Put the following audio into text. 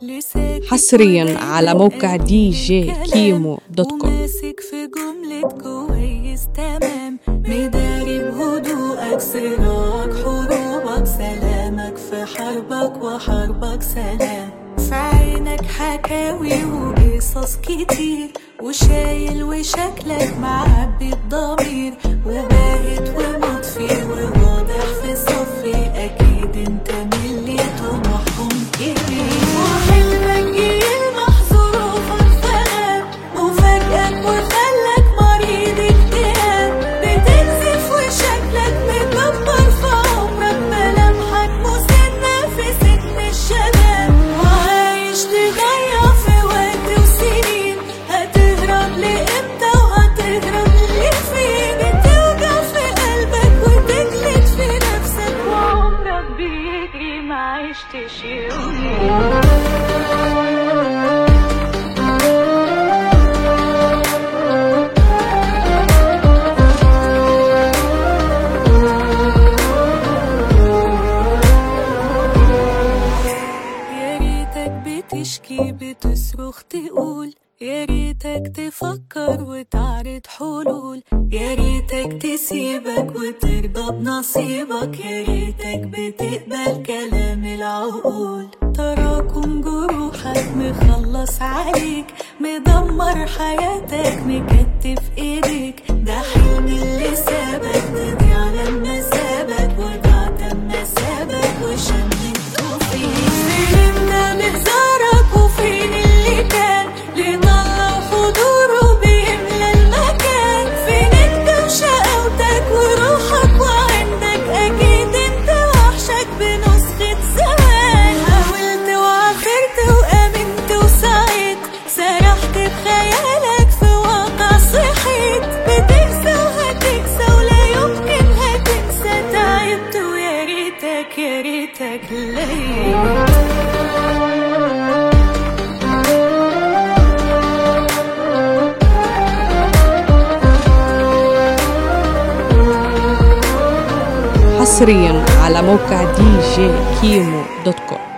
حصريا على موقع دي جي كيمو دوت كوم وماسك في جملة كويس تمام مداري بهدوءك صراعك حروبك سلامك في حربك وحربك سلام في عينك حكاوي وقصص كتير وشايل وشكلك معبي بضمير وباهت ومطفي وواضح في صفي اكيد انت من اللي طموحهم كبير وحلمك جيل محظور وفرفان وفاجئك وخلك مريض اكتئاب بتنزف وشكلك مكبر في عمرك ملامحك مسنة في سن الشباب وعايش تضيع في وقت وسنين هتهرب لامتى وهتهرب لفين بتوجع في قلبك وتجلد في نفسك وعمرك بيجري ما عشتش يومين يا ريتك بتشكي بتصرخ تقول يا ريتك تفكر وتعرض حلول يا ريتك تسيبك وترضى بنصيبك يا ريتك بتقبل كلام العقول تراكم جروحك مخلص عليك مدمر حياتك مكتف ايديك ده حلم اللي سابك تضيع لما سابك وضعت اما سابك وشمته فيك فهمنا بهزارك وفين اللي كان لطلع حضوره بيملى المكان فين انت وشقاوتك وروحك وعندك اكيد انت وحشك بنسخة زمان حاولت وعافرت وامنت وسعيت سرحت بخيالك في واقع صحيت بتنسى وهتنسى ولا يمكن هتنسى تعبت ويا ريتك يا ريتك ليه حصريا على موقع دي جي كيمو دوت كوم